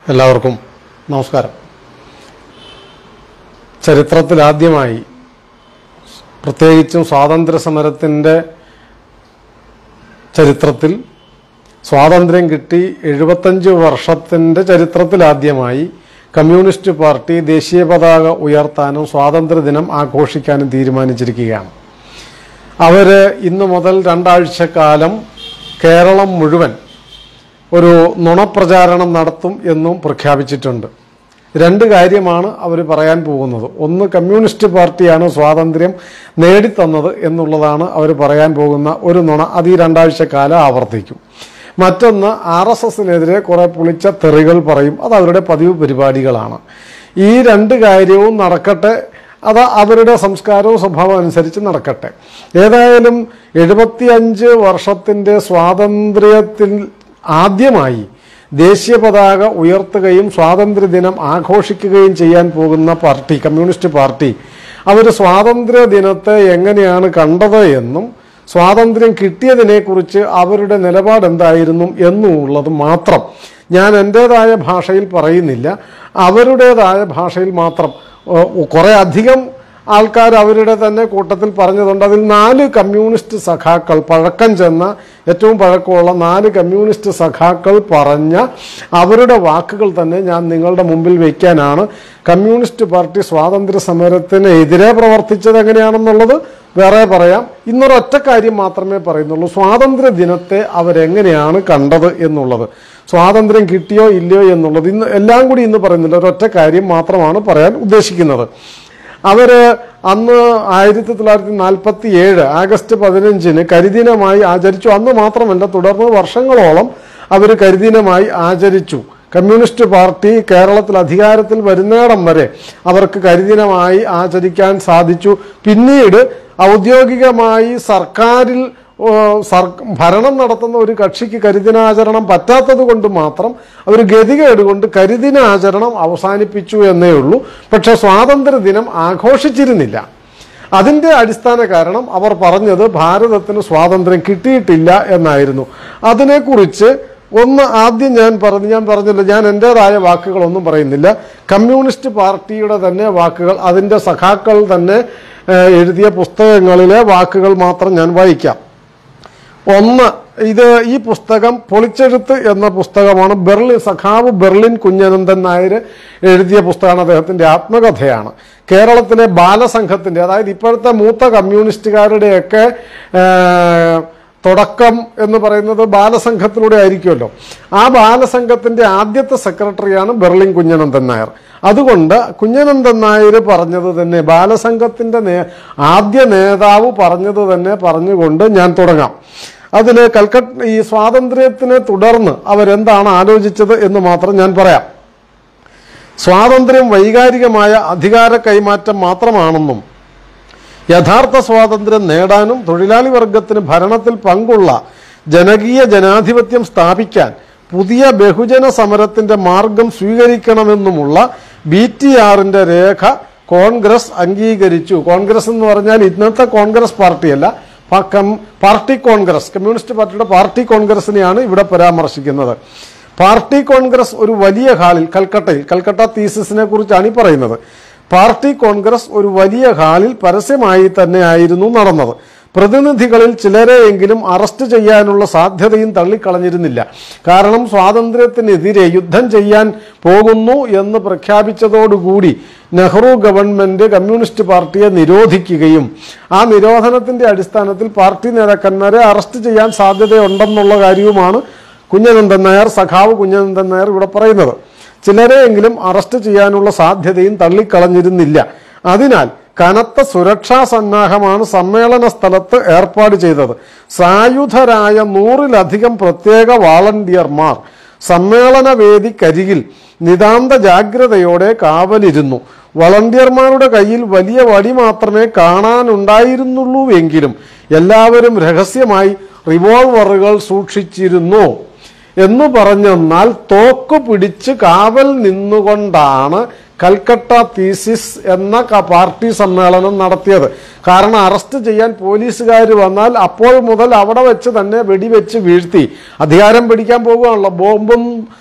എല്ലാവർക്കും നമസ്കാരം ചരിത്രത്തിലാദ്യമായി പ്രത്യേകിച്ചും സ്വാതന്ത്ര്യ സമരത്തിൻ്റെ ചരിത്രത്തിൽ സ്വാതന്ത്ര്യം കിട്ടി എഴുപത്തഞ്ച് വർഷത്തിൻ്റെ ചരിത്രത്തിലാദ്യമായി കമ്മ്യൂണിസ്റ്റ് പാർട്ടി ദേശീയ പതാക ഉയർത്താനും സ്വാതന്ത്ര്യദിനം ആഘോഷിക്കാനും തീരുമാനിച്ചിരിക്കുകയാണ് അവർ ഇന്നു മുതൽ രണ്ടാഴ്ച കാലം കേരളം മുഴുവൻ ഒരു നുണപ്രചാരണം നടത്തും എന്നും പ്രഖ്യാപിച്ചിട്ടുണ്ട് രണ്ട് കാര്യമാണ് അവർ പറയാൻ പോകുന്നത് ഒന്ന് കമ്മ്യൂണിസ്റ്റ് പാർട്ടിയാണ് സ്വാതന്ത്ര്യം നേടിത്തന്നത് എന്നുള്ളതാണ് അവർ പറയാൻ പോകുന്ന ഒരു നുണ അത് ഈ രണ്ടാഴ്ച കാലം ആവർത്തിക്കും മറ്റൊന്ന് ആർ എസ് എസിനെതിരെ കുറെ പുളിച്ച തെറികൾ പറയും അത് അവരുടെ പതിവ് പരിപാടികളാണ് ഈ രണ്ട് കാര്യവും നടക്കട്ടെ അത് അവരുടെ സംസ്കാരവും സ്വഭാവം അനുസരിച്ച് നടക്കട്ടെ ഏതായാലും എഴുപത്തിയഞ്ച് വർഷത്തിൻ്റെ സ്വാതന്ത്ര്യത്തിൽ ആദ്യമായി ദേശീയ പതാക ഉയർത്തുകയും സ്വാതന്ത്ര്യദിനം ആഘോഷിക്കുകയും ചെയ്യാൻ പോകുന്ന പാർട്ടി കമ്മ്യൂണിസ്റ്റ് പാർട്ടി അവർ സ്വാതന്ത്ര്യ ദിനത്തെ എങ്ങനെയാണ് കണ്ടത് എന്നും സ്വാതന്ത്ര്യം കിട്ടിയതിനെക്കുറിച്ച് അവരുടെ നിലപാട് എന്തായിരുന്നു എന്നുള്ളത് മാത്രം ഞാൻ എൻ്റേതായ ഭാഷയിൽ പറയുന്നില്ല അവരുടേതായ ഭാഷയിൽ മാത്രം കുറേ അധികം ആൾക്കാർ അവരുടെ തന്നെ കൂട്ടത്തിൽ പറഞ്ഞതുണ്ട് അതിൽ നാല് കമ്മ്യൂണിസ്റ്റ് സഖാക്കൾ പഴക്കം ചെന്ന ഏറ്റവും പഴക്കമുള്ള നാല് കമ്മ്യൂണിസ്റ്റ് സഖാക്കൾ പറഞ്ഞ അവരുടെ വാക്കുകൾ തന്നെ ഞാൻ നിങ്ങളുടെ മുമ്പിൽ വയ്ക്കാനാണ് കമ്മ്യൂണിസ്റ്റ് പാർട്ടി സ്വാതന്ത്ര്യ സമരത്തിന് എതിരെ പ്രവർത്തിച്ചത് എങ്ങനെയാണെന്നുള്ളത് വേറെ പറയാം ഇന്നൊരൊറ്റ കാര്യം മാത്രമേ പറയുന്നുള്ളൂ സ്വാതന്ത്ര്യ ദിനത്തെ അവരെങ്ങനെയാണ് കണ്ടത് എന്നുള്ളത് സ്വാതന്ത്ര്യം കിട്ടിയോ ഇല്ലയോ എന്നുള്ളത് ഇന്ന് എല്ലാം കൂടി ഇന്ന് പറയുന്നില്ല ഒരൊറ്റ കാര്യം മാത്രമാണ് പറയാൻ ഉദ്ദേശിക്കുന്നത് അവര് അന്ന് ആയിരത്തി തൊള്ളായിരത്തി നാൽപ്പത്തി ഏഴ് ആഗസ്റ്റ് പതിനഞ്ചിന് കരിദിനമായി ആചരിച്ചു അന്ന് മാത്രമല്ല തുടർന്ന് വർഷങ്ങളോളം അവർ കരിദിനമായി ആചരിച്ചു കമ്മ്യൂണിസ്റ്റ് പാർട്ടി കേരളത്തിൽ അധികാരത്തിൽ വരുന്നിടം വരെ അവർക്ക് കരിദിനമായി ആചരിക്കാൻ സാധിച്ചു പിന്നീട് ഔദ്യോഗികമായി സർക്കാരിൽ ഓ, സർ ഭരണം നടത്തുന്ന ഒരു കക്ഷിക്ക് കരിദിനാചരണം പറ്റാത്തത് കൊണ്ട് മാത്രം അവർ ഗതികേട് കൊണ്ട് കരിദിനാചരണം അവസാനിപ്പിച്ചു എന്നേ ഉള്ളൂ പക്ഷെ സ്വാതന്ത്ര്യ ദിനം ആഘോഷിച്ചിരുന്നില്ല അതിൻ്റെ അടിസ്ഥാന കാരണം അവർ പറഞ്ഞത് ഭാരതത്തിന് സ്വാതന്ത്ര്യം കിട്ടിയിട്ടില്ല എന്നായിരുന്നു അതിനെക്കുറിച്ച് ഒന്ന് ആദ്യം ഞാൻ പറഞ്ഞു ഞാൻ പറഞ്ഞില്ല ഞാൻ എൻ്റെതായ വാക്കുകളൊന്നും പറയുന്നില്ല കമ്മ്യൂണിസ്റ്റ് പാർട്ടിയുടെ തന്നെ വാക്കുകൾ അതിൻ്റെ സഖാക്കൾ തന്നെ ഏഹ്, എഴുതിയ പുസ്തകങ്ങളിലെ വാക്കുകൾ മാത്രം ഞാൻ വായിക്കാം ഒന്ന് ഇത് ഈ പുസ്തകം പൊളിച്ചെഴുത്ത് എന്ന പുസ്തകമാണ് ബെർലിൻ സഖാവ് ബെർലിൻ കുഞ്ഞനന്ദൻ നായർ എഴുതിയ പുസ്തകമാണ് അദ്ദേഹത്തിന്റെ ആത്മകഥയാണ് കേരളത്തിലെ ബാലസംഘത്തിന്റെ അതായത് ഇപ്പോഴത്തെ മൂത്ത കമ്മ്യൂണിസ്റ്റുകാരുടെയൊക്കെ ആ, തുടക്കം എന്ന് പറയുന്നത് ബാലസംഘത്തിലൂടെ ആയിരിക്കുമല്ലോ ആ ബാലസംഘത്തിന്റെ ആദ്യത്തെ സെക്രട്ടറിയാണ് ബെർലിൻ കുഞ്ഞനന്ദൻ നായർ അതുകൊണ്ട് കുഞ്ഞനന്ദൻ നായർ പറഞ്ഞത് തന്നെ ബാലസംഘത്തിന്റെ നേ- ആദ്യ നേതാവ് പറഞ്ഞത് തന്നെ പറഞ്ഞുകൊണ്ട് ഞാൻ തുടങ്ങാം അതിൽ കൽക്കട്ട ഈ സ്വാതന്ത്ര്യത്തിനെ തുടർന്ന് അവരെന്താണ് ആലോചിച്ചത് എന്ന് മാത്രം ഞാൻ പറയാം സ്വാതന്ത്ര്യം വൈകാരികമായ അധികാര കൈമാറ്റം മാത്രമാണെന്നും യഥാർത്ഥ സ്വാതന്ത്ര്യം നേടാനും തൊഴിലാളി വർഗത്തിന് ഭരണത്തിൽ പങ്കുള്ള ജനകീയ ജനാധിപത്യം സ്ഥാപിക്കാൻ പുതിയ ബഹുജന സമരത്തിന്റെ മാർഗം സ്വീകരിക്കണമെന്നുമുള്ള ബി ടി ആറിന്റെ രേഖ കോൺഗ്രസ് അംഗീകരിച്ചു കോൺഗ്രസ് എന്ന് പറഞ്ഞാൽ ഇന്നത്തെ കോൺഗ്രസ് പാർട്ടിയല്ല പ- കം- പാർട്ടി കോൺഗ്രസ് കമ്മ്യൂണിസ്റ്റ് പാർട്ടിയുടെ പാർട്ടി കോൺഗ്രസിനെയാണ് ഇവിടെ പരാമർശിക്കുന്നത് പാർട്ടി കോൺഗ്രസ് ഒരു വലിയ ഹാളിൽ കൽക്കട്ടയിൽ കൽക്കട്ട തീസിസിനെ കുറിച്ചാണ് ഈ പറയുന്നത് പാർട്ടി കോൺഗ്രസ് ഒരു വലിയ ഹാളിൽ പരസ്യമായി തന്നെയായിരുന്നു നടന്നത് പ്രതിനിധികളിൽ ചിലരെയെങ്കിലും അറസ്റ്റ് ചെയ്യാനുള്ള സാധ്യതയും തള്ളിക്കളഞ്ഞിരുന്നില്ല കാരണം സ്വാതന്ത്ര്യത്തിനെതിരെ യുദ്ധം ചെയ്യാൻ പോകുന്നു എന്ന് പ്രഖ്യാപിച്ചതോടുകൂടി നെഹ്റു ഗവൺമെന്റ് കമ്മ്യൂണിസ്റ്റ് പാർട്ടിയെ നിരോധിക്കുകയും ആ നിരോധനത്തിന്റെ അടിസ്ഥാനത്തിൽ പാർട്ടി നേതാക്കന്മാരെ അറസ്റ്റ് ചെയ്യാൻ സാധ്യതയുണ്ടെന്നുള്ള കാര്യവുമാണ് കുഞ്ഞനന്ദൻ നായർ സഖാവ് കുഞ്ഞനന്ദൻ നായർ ഇവിടെ പറയുന്നത് ചിലരെയെങ്കിലും അറസ്റ്റ് ചെയ്യാനുള്ള സാധ്യതയും തള്ളിക്കളഞ്ഞിരുന്നില്ല അതിനാൽ കനത്ത സുരക്ഷാ സന്നാഹമാണ് സമ്മേളന സ്ഥലത്ത് ഏർപ്പാട് ചെയ്തത് സായുധരായ നൂറിലധികം പ്രത്യേക വാളണ്ടിയർമാർ സമ്മേളന വേദിക്കരികിൽ നിതാന്ത ജാഗ്രതയോടെ കാവലിരുന്നു വളണ്ടിയർമാരുടെ കയ്യിൽ വലിയ വടി മാത്രമേ കാണാനുണ്ടായിരുന്നുള്ളൂവെങ്കിലും എല്ലാവരും രഹസ്യമായി റിവോൾവറുകൾ സൂക്ഷിച്ചിരുന്നു എന്ന് പറഞ്ഞെന്നാൽ തോക്ക് പിടിച്ച് കാവൽ നിന്നുകൊണ്ടാണ് കൽക്കട്ട തീസിസ് എന്ന ക- പാർട്ടി സമ്മേളനം നടത്തിയത് കാരണം അറസ്റ്റ് ചെയ്യാൻ പോലീസുകാർ വന്നാൽ അപ്പോൾ മുതൽ അവിടെ വെച്ച് തന്നെ വെടിവെച്ച് വീഴ്ത്തി അധികാരം പിടിക്കാൻ പോകുകയാണല്ലോ ബോംബും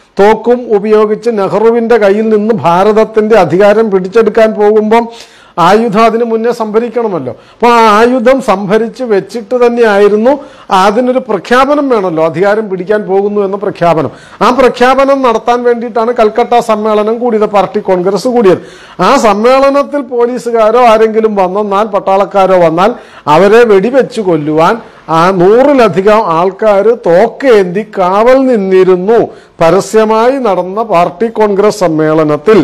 തോക്കും ഉപയോഗിച്ച് നെഹ്റുവിന്റെ കയ്യിൽ നിന്ന് ഭാരതത്തിന്റെ അധികാരം പിടിച്ചെടുക്കാൻ പോകുമ്പം ആയുധം അതിനു മുന്നേ സംഭരിക്കണമല്ലോ അപ്പോൾ ആ ആയുധം സംഭരിച്ച് വെച്ചിട്ട് തന്നെയായിരുന്നു അതിനൊരു പ്രഖ്യാപനം വേണമല്ലോ അധികാരം പിടിക്കാൻ പോകുന്നു എന്ന പ്രഖ്യാപനം ആ പ്രഖ്യാപനം നടത്താൻ വേണ്ടിയിട്ടാണ് കൽക്കട്ട സമ്മേളനം കൂടിയത് പാർട്ടി കോൺഗ്രസ് കൂടിയത് ആ സമ്മേളനത്തിൽ പോലീസുകാരോ ആരെങ്കിലും വന്നാൽ പട്ടാളക്കാരോ വന്നാൽ അവരെ വെടിവെച്ച് കൊല്ലുവാൻ ആ നൂറിലധികം ആൾക്കാർ തോക്കേന്തി കാവൽ നിന്നിരുന്നു പരസ്യമായി നടന്ന പാർട്ടി കോൺഗ്രസ് സമ്മേളനത്തിൽ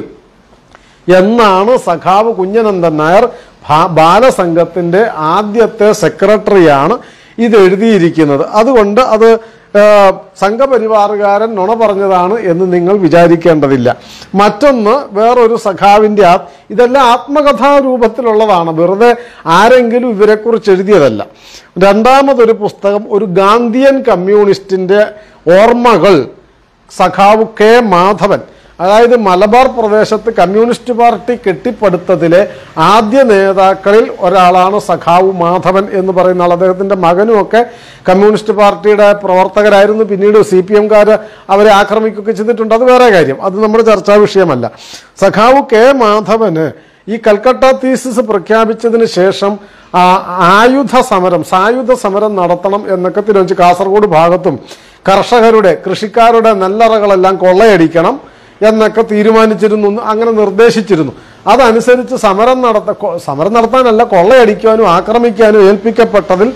എന്നാണ് സഖാവ് കുഞ്ഞനന്ദൻ നായർ ഭാ- ബാലസംഘത്തിന്റെ ആദ്യത്തെ സെക്രട്ടറിയാണ് ഇത് എഴുതിയിരിക്കുന്നത് അതുകൊണ്ട് അത് ആ, സംഘപരിവാറുകാരൻ നുണ പറഞ്ഞതാണ് എന്ന് നിങ്ങൾ വിചാരിക്കേണ്ടതില്ല മറ്റൊന്ന് വേറൊരു സഖാവിന്റെ ആ ഇതെല്ലാം ആത്മകഥാ രൂപത്തിലുള്ളതാണ് വെറുതെ ആരെങ്കിലും ഇവരെക്കുറിച്ച് എഴുതിയതല്ല രണ്ടാമതൊരു പുസ്തകം ഒരു ഗാന്ധിയൻ കമ്മ്യൂണിസ്റ്റിന്റെ ഓർമ്മകൾ സഖാവ് കെ മാധവൻ അതായത് മലബാർ പ്രദേശത്ത് കമ്മ്യൂണിസ്റ്റ് പാർട്ടി കെട്ടിപ്പടുത്തതിലെ ആദ്യ നേതാക്കളിൽ ഒരാളാണ് സഖാവ് മാധവൻ എന്ന് പറയുന്ന ആൾ അദ്ദേഹത്തിന്റെ മകനുമൊക്കെ കമ്മ്യൂണിസ്റ്റ് പാർട്ടിയുടെ പ്രവർത്തകരായിരുന്നു പിന്നീട് സി പി എംകാർ അവരെ ആക്രമിക്കുകയൊക്കെ ചെയ്തിട്ടുണ്ട് അത് വേറെ കാര്യം അത് നമ്മുടെ ചർച്ചാ വിഷയമല്ല സഖാവ് കെ മാധവന് ഈ കൽക്കട്ട തീസിസ് പ്രഖ്യാപിച്ചതിന് ശേഷം ആ, ആയുധ സമരം സായുധ സമരം നടത്തണം എന്നൊക്കെ തിരുവനന്തപുരം കാസർഗോഡ് ഭാഗത്തും കർഷകരുടെ കൃഷിക്കാരുടെ നെല്ലറകളെല്ലാം കൊള്ളയടിക്കണം എന്നൊക്കെ തീരുമാനിച്ചിരുന്നു അങ്ങനെ നിർദ്ദേശിച്ചിരുന്നു അതനുസരിച്ച് സമരം നടത്ത കൊ- സമരം നടത്താനല്ല കൊള്ളയടിക്കാനും ആക്രമിക്കാനും ഏൽപ്പിക്കപ്പെട്ടതിൽ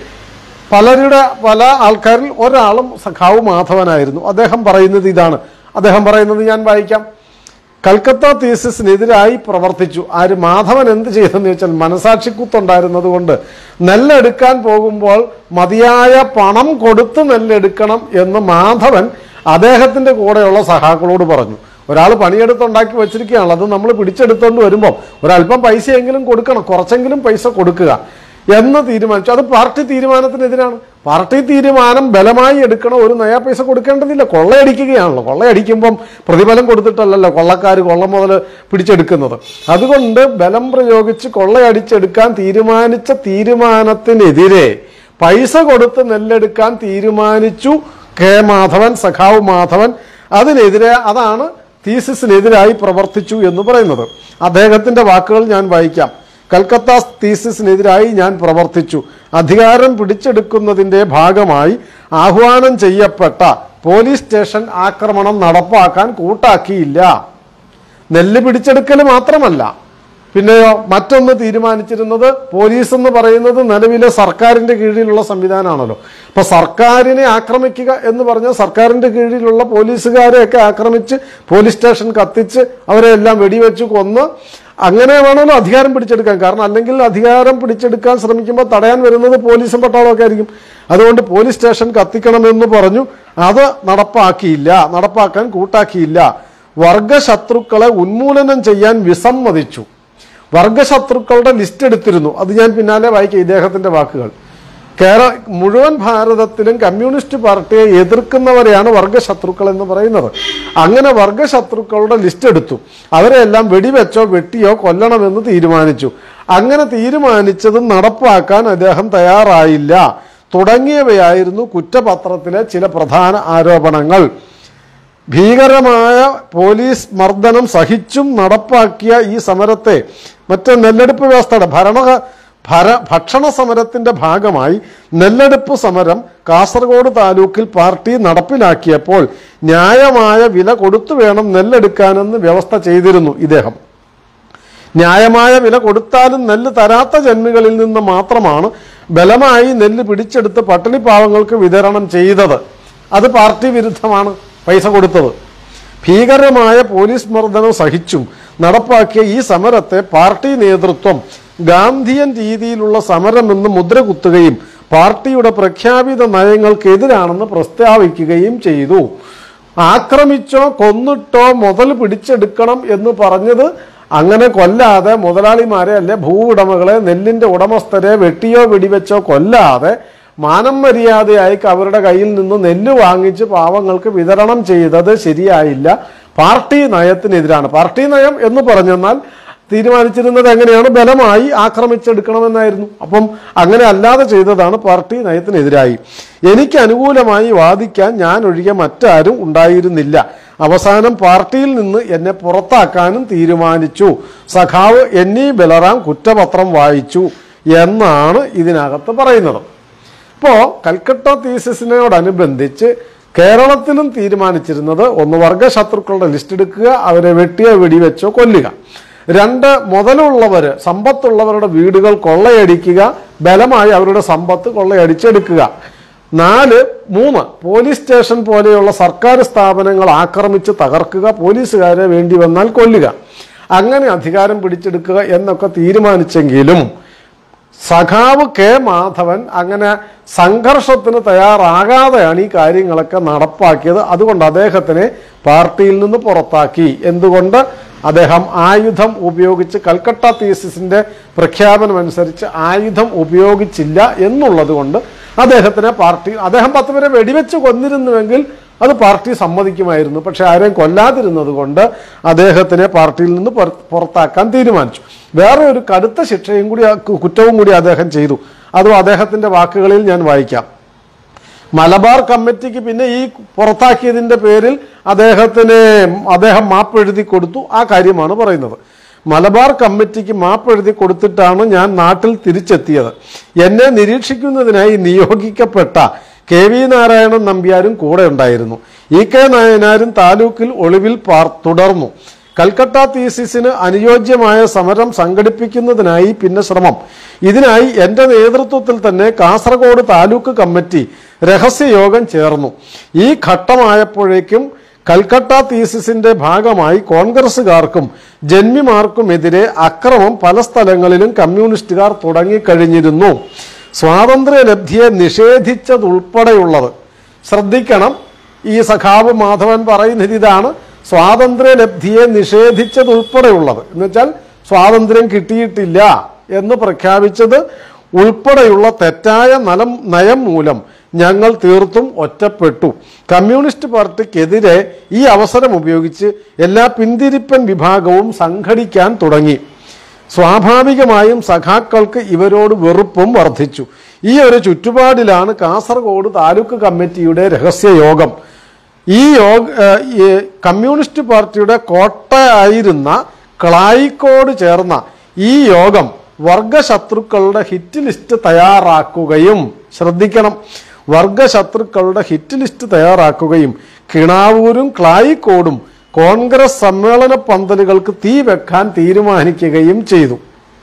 പലരുടെ പല ആൾക്കാരിൽ ഒരാളും സഖാവ് മാധവനായിരുന്നു അദ്ദേഹം പറയുന്നത് ഇതാണ് അദ്ദേഹം പറയുന്നത് ഞാൻ വായിക്കാം കൽക്കത്ത തീസിസിനെതിരായി പ്രവർത്തിച്ചു ആര് മാധവൻ എന്ത് ചെയ്തെന്ന് ചോദിച്ചാൽ മനസാക്ഷിക്കുത്തുണ്ടായിരുന്നത് കൊണ്ട് നെല്ലെടുക്കാൻ പോകുമ്പോൾ മതിയായ പണം കൊടുത്ത് നെല്ലെടുക്കണം എന്ന് മാധവൻ അദ്ദേഹത്തിന്റെ കൂടെയുള്ള സഹാക്കളോട് പറഞ്ഞു ഒരാൾ പണിയെടുത്തുണ്ടാക്കി വെച്ചിരിക്കുകയാണല്ലോ അത് നമ്മൾ പിടിച്ചെടുത്തോണ്ട് വരുമ്പോൾ ഒരല്പം പൈസയെങ്കിലും കൊടുക്കണം കുറച്ചെങ്കിലും പൈസ കൊടുക്കുക എന്ന് തീരുമാനിച്ചു അത് പാർട്ടി തീരുമാനത്തിനെതിരാണ് പാർട്ടി തീരുമാനം ബലമായി എടുക്കണം ഒരു നയാ പൈസ കൊടുക്കേണ്ടതില്ല കൊള്ളയടിക്കുകയാണല്ലോ കൊള്ളയടിക്കുമ്പം പ്രതിഫലം കൊടുത്തിട്ടല്ലല്ലോ കൊള്ളക്കാർ കൊള്ള മുതൽ പിടിച്ചെടുക്കുന്നത് അതുകൊണ്ട് ബലം പ്രയോഗിച്ച് കൊള്ളയടിച്ചെടുക്കാൻ തീരുമാനിച്ച തീരുമാനത്തിനെതിരെ പൈസ കൊടുത്ത് നെല്ലെടുക്കാൻ തീരുമാനിച്ചു കെ മാധവൻ സഖാവ് മാധവൻ അതിനെതിരെ അതാണ് തീസിസിനെതിരായി പ്രവർത്തിച്ചു എന്ന് പറയുന്നത് അദ്ദേഹത്തിന്റെ വാക്കുകൾ ഞാൻ വായിക്കാം കൽക്കത്ത തീസിസിനെതിരായി ഞാൻ പ്രവർത്തിച്ചു അധികാരം പിടിച്ചെടുക്കുന്നതിന്റെ ഭാഗമായി ആഹ്വാനം ചെയ്യപ്പെട്ട പോലീസ് സ്റ്റേഷൻ ആക്രമണം നടപ്പാക്കാൻ കൂട്ടാക്കിയില്ല നെല്ല് പിടിച്ചെടുക്കൽ മാത്രമല്ല പിന്നെയോ മറ്റൊന്ന് തീരുമാനിച്ചിരുന്നത് പോലീസ് എന്ന് പറയുന്നത് നിലവിലെ സർക്കാരിന്റെ കീഴിലുള്ള സംവിധാനമാണല്ലോ അപ്പൊ സർക്കാരിനെ ആക്രമിക്കുക എന്ന് പറഞ്ഞാൽ സർക്കാരിന്റെ കീഴിലുള്ള പോലീസുകാരെയൊക്കെ ആക്രമിച്ച് പോലീസ് സ്റ്റേഷൻ കത്തിച്ച് അവരെ എല്ലാം വെടിവെച്ച് കൊന്ന് അങ്ങനെ വേണമല്ലോ അധികാരം പിടിച്ചെടുക്കാൻ കാരണം അല്ലെങ്കിൽ അധികാരം പിടിച്ചെടുക്കാൻ ശ്രമിക്കുമ്പോൾ തടയാൻ വരുന്നത് പോലീസും പട്ടാളമൊക്കെ ആയിരിക്കും അതുകൊണ്ട് പോലീസ് സ്റ്റേഷൻ കത്തിക്കണമെന്ന് പറഞ്ഞു അത് നടപ്പാക്കിയില്ല നടപ്പാക്കാൻ കൂട്ടാക്കിയില്ല വർഗശത്രുക്കളെ ഉന്മൂലനം ചെയ്യാൻ വിസമ്മതിച്ചു വർഗശത്രുക്കളുടെ ലിസ്റ്റ് എടുത്തിരുന്നു അത് ഞാൻ പിന്നാലെ വായിക്കാം ഇദ്ദേഹത്തിന്റെ വാക്കുകൾ കേരള മുഴുവൻ ഭാരതത്തിലും കമ്മ്യൂണിസ്റ്റ് പാർട്ടിയെ എതിർക്കുന്നവരെയാണ് വർഗശത്രുക്കൾ എന്ന് പറയുന്നത് അങ്ങനെ വർഗശത്രുക്കളുടെ ലിസ്റ്റ് എടുത്തു അവരെല്ലാം വെടിവെച്ചോ വെട്ടിയോ കൊല്ലണമെന്ന് തീരുമാനിച്ചു അങ്ങനെ തീരുമാനിച്ചതും നടപ്പാക്കാൻ അദ്ദേഹം തയ്യാറായില്ല തുടങ്ങിയവയായിരുന്നു കുറ്റപത്രത്തിലെ ചില പ്രധാന ആരോപണങ്ങൾ ഭീകരമായ പോലീസ് മർദ്ദനം സഹിച്ചും നടപ്പാക്കിയ ഈ സമരത്തെ മറ്റ് നെല്ലെടുപ്പ് വ്യവസ്ഥയുടെ ഭരണ ഭര ഭക്ഷണ സമരത്തിന്റെ ഭാഗമായി നെല്ലെടുപ്പ് സമരം കാസർഗോഡ് താലൂക്കിൽ പാർട്ടി നടപ്പിലാക്കിയപ്പോൾ ന്യായമായ വില കൊടുത്തു വേണം നെല്ലെടുക്കാനെന്ന് വ്യവസ്ഥ ചെയ്തിരുന്നു ഇദ്ദേഹം ന്യായമായ വില കൊടുത്താലും നെല്ല് തരാത്ത ജന്മികളിൽ നിന്ന് മാത്രമാണ് ബലമായി നെല്ല് പിടിച്ചെടുത്ത് പട്ടിണിപ്പാവങ്ങൾക്ക് വിതരണം ചെയ്തത് അത് പാർട്ടി വിരുദ്ധമാണ് പൈസ കൊടുത്തത് ഭീകരമായ പോലീസ് മർദ്ദനം സഹിച്ചും നടപ്പാക്കിയ ഈ സമരത്തെ പാർട്ടി നേതൃത്വം ഗാന്ധിയൻ രീതിയിലുള്ള സമരമെന്ന് മുദ്ര കുത്തുകയും പാർട്ടിയുടെ പ്രഖ്യാപിത നയങ്ങൾക്കെതിരാണെന്ന് പ്രസ്താവിക്കുകയും ചെയ്തു ആക്രമിച്ചോ കൊന്നിട്ടോ മുതൽ പിടിച്ചെടുക്കണം എന്ന് പറഞ്ഞത് അങ്ങനെ കൊല്ലാതെ മുതലാളിമാരെ അല്ലെ ഭൂവുടമകളെ നെല്ലിന്റെ ഉടമസ്ഥരെ വെട്ടിയോ വെടിവെച്ചോ കൊല്ലാതെ മാനം മര്യാദയായി അവരുടെ കയ്യിൽ നിന്ന് നെല്ല് വാങ്ങിച്ച് പാവങ്ങൾക്ക് വിതരണം ചെയ്തത് ശരിയായില്ല പാർട്ടി നയത്തിനെതിരാണ് പാർട്ടി നയം എന്ന് പറഞ്ഞെന്നാൽ തീരുമാനിച്ചിരുന്നത് എങ്ങനെയാണ് ബലമായി ആക്രമിച്ചെടുക്കണമെന്നായിരുന്നു അപ്പം അങ്ങനെ അല്ലാതെ ചെയ്തതാണ് പാർട്ടി നയത്തിനെതിരായി എനിക്ക് അനുകൂലമായി വാദിക്കാൻ ഞാൻ ഒഴികെ മറ്റാരും ഉണ്ടായിരുന്നില്ല അവസാനം പാർട്ടിയിൽ നിന്ന് എന്നെ പുറത്താക്കാനും തീരുമാനിച്ചു സഖാവ് എന്നീ ബലറാം കുറ്റപത്രം വായിച്ചു എന്നാണ് ഇതിനകത്ത് പറയുന്നത് ഇപ്പോൾ കൽക്കട്ട തീസിസിനോടനുബന്ധിച്ച് കേരളത്തിലും തീരുമാനിച്ചിരുന്നത് ഒന്ന് വർഗശത്രുക്കളുടെ ലിസ്റ്റ് എടുക്കുക അവരെ വെട്ടിയോ വെടിവെച്ചോ കൊല്ലുക രണ്ട് മുതലുള്ളവർ സമ്പത്തുള്ളവരുടെ വീടുകൾ കൊള്ളയടിക്കുക ബലമായി അവരുടെ സമ്പത്ത് കൊള്ളയടിച്ചെടുക്കുക നാല് മൂന്ന് പോലീസ് സ്റ്റേഷൻ പോലെയുള്ള സർക്കാർ സ്ഥാപനങ്ങൾ ആക്രമിച്ച് തകർക്കുക പോലീസുകാരെ വേണ്ടി വന്നാൽ കൊല്ലുക അങ്ങനെ അധികാരം പിടിച്ചെടുക്കുക എന്നൊക്കെ തീരുമാനിച്ചെങ്കിലും സഖാവ് കെ മാധവൻ അങ്ങനെ സംഘർഷത്തിന് തയ്യാറാകാതെയാണ് ഈ കാര്യങ്ങളൊക്കെ നടപ്പാക്കിയത് അതുകൊണ്ട് അദ്ദേഹത്തിനെ പാർട്ടിയിൽ നിന്ന് പുറത്താക്കി എന്തുകൊണ്ട് അദ്ദേഹം ആയുധം ഉപയോഗിച്ച് കൽക്കട്ട തീസിസിന്റെ പ്രഖ്യാപനം അനുസരിച്ച് ആയുധം ഉപയോഗിച്ചില്ല എന്നുള്ളത് കൊണ്ട് അദ്ദേഹത്തിനെ പാർട്ടി അദ്ദേഹം പത്ത് പേരെ വെടിവെച്ച് കൊന്നിരുന്നുവെങ്കിൽ അത് പാർട്ടി സമ്മതിക്കുമായിരുന്നു പക്ഷെ ആരെയും കൊല്ലാതിരുന്നത് കൊണ്ട് അദ്ദേഹത്തിനെ പാർട്ടിയിൽ നിന്ന് പുറ- പുറത്താക്കാൻ തീരുമാനിച്ചു വേറെ ഒരു കടുത്ത ശിക്ഷയും കൂടി ആ കു- കുറ്റവും കൂടി അദ്ദേഹം ചെയ്തു അതും അദ്ദേഹത്തിന്റെ വാക്കുകളിൽ ഞാൻ വായിക്കാം മലബാർ കമ്മിറ്റിക്ക് പിന്നെ ഈ പുറത്താക്കിയതിന്റെ പേരിൽ അദ്ദേഹത്തിന് അദ്ദേഹം മാപ്പ് എഴുതി കൊടുത്തു ആ കാര്യമാണ് പറയുന്നത് മലബാർ കമ്മിറ്റിക്ക് മാപ്പ് എഴുതി കൊടുത്തിട്ടാണ് ഞാൻ നാട്ടിൽ തിരിച്ചെത്തിയത് എന്നെ നിരീക്ഷിക്കുന്നതിനായി നിയോഗിക്കപ്പെട്ട കെ വി നാരായണൻ നമ്പ്യാരും കൂടെ ഉണ്ടായിരുന്നു ഇ കെ നായനാരും താലൂക്കിൽ ഒളിവിൽ പാർ തുടർന്നു കൽക്കട്ട തീസിസിന് അനുയോജ്യമായ സമരം സംഘടിപ്പിക്കുന്നതിനായി പിന്നെ ശ്രമം ഇതിനായി എന്റെ നേതൃത്വത്തിൽ തന്നെ കാസർഗോഡ് താലൂക്ക് കമ്മിറ്റി രഹസ്യയോഗം ചേർന്നു ഈ ഘട്ടമായപ്പോഴേക്കും കൽക്കട്ട തീസിസിന്റെ ഭാഗമായി കോൺഗ്രസുകാർക്കും ജന്മിമാർക്കുമെതിരെ അക്രമം പല സ്ഥലങ്ങളിലും കമ്മ്യൂണിസ്റ്റുകാർ തുടങ്ങിക്കഴിഞ്ഞിരുന്നു സ്വാതന്ത്ര്യലബ്ധിയെ നിഷേധിച്ചതുൾപ്പെടെയുള്ളത് ശ്രദ്ധിക്കണം ഈ സഖാവ് മാധവൻ പറയുന്നത് ഇതാണ് സ്വാതന്ത്ര്യലബ്ധിയെ നിഷേധിച്ചതുൾപ്പെടെയുള്ളത് എന്ന് വെച്ചാൽ സ്വാതന്ത്ര്യം കിട്ടിയിട്ടില്ല എന്ന് പ്രഖ്യാപിച്ചത് ഉൾപ്പെടെയുള്ള തെറ്റായ നലം നയം മൂലം ഞങ്ങൾ തീർത്തും ഒറ്റപ്പെട്ടു കമ്മ്യൂണിസ്റ്റ് പാർട്ടിക്കെതിരെ ഈ അവസരം ഉപയോഗിച്ച് എല്ലാ പിന്തിരിപ്പൻ വിഭാഗവും സംഘടിക്കാൻ തുടങ്ങി സ്വാഭാവികമായും സഖാക്കൾക്ക് ഇവരോട് വെറുപ്പും വർദ്ധിച്ചു ഈ ഒരു ചുറ്റുപാടിലാണ് കാസർഗോഡ് താലൂക്ക് കമ്മിറ്റിയുടെ രഹസ്യയോഗം ഈ യോഗ ഏഹ്, ഈ കമ്മ്യൂണിസ്റ്റ് പാർട്ടിയുടെ കോട്ടയായിരുന്ന ക്ലായിക്കോട് ചേർന്ന ഈ യോഗം വർഗശത്രുക്കളുടെ ഹിറ്റ് ലിസ്റ്റ് തയ്യാറാക്കുകയും ശ്രദ്ധിക്കണം വർഗശത്രുക്കളുടെ ഹിറ്റ് ലിസ്റ്റ് തയ്യാറാക്കുകയും കിണാവൂരും ക്ലായിക്കോടും കോൺഗ്രസ് സമ്മേളന പന്തലുകൾക്ക് തീ വെക്കാൻ തീരുമാനിക്കുകയും ചെയ്തു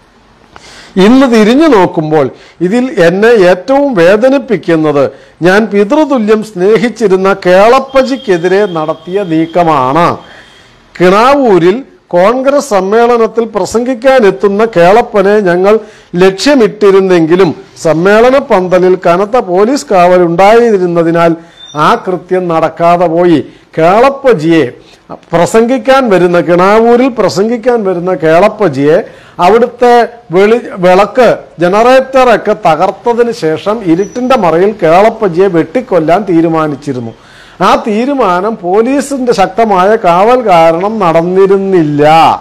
ഇന്ന് തിരിഞ്ഞു നോക്കുമ്പോൾ ഇതിൽ എന്നെ ഏറ്റവും വേദനിപ്പിക്കുന്നത് ഞാൻ പിതൃതുല്യം സ്നേഹിച്ചിരുന്ന കേളപ്പജിക്കെതിരെ നടത്തിയ നീക്കമാണ് കിണാവൂരിൽ കോൺഗ്രസ് സമ്മേളനത്തിൽ പ്രസംഗിക്കാനെത്തുന്ന കേളപ്പനെ ഞങ്ങൾ ലക്ഷ്യമിട്ടിരുന്നെങ്കിലും സമ്മേളന പന്തലിൽ കനത്ത പോലീസ് കാവലുണ്ടായിരുന്നതിനാൽ ആ കൃത്യം നടക്കാതെ പോയി കേളപ്പജിയെ പ്രസംഗിക്കാൻ വരുന്ന കിണാവൂരിൽ പ്രസംഗിക്കാൻ വരുന്ന കേളപ്പജിയെ അവിടുത്തെ വെളി വിളക്ക് ജനറേറ്ററൊക്കെ തകർത്തതിന് ശേഷം ഇരുട്ടിന്റെ മറയിൽ കേളപ്പജിയെ വെട്ടിക്കൊല്ലാൻ തീരുമാനിച്ചിരുന്നു ആ തീരുമാനം പോലീസിന്റെ ശക്തമായ കാവൽ കാരണം നടന്നിരുന്നില്ല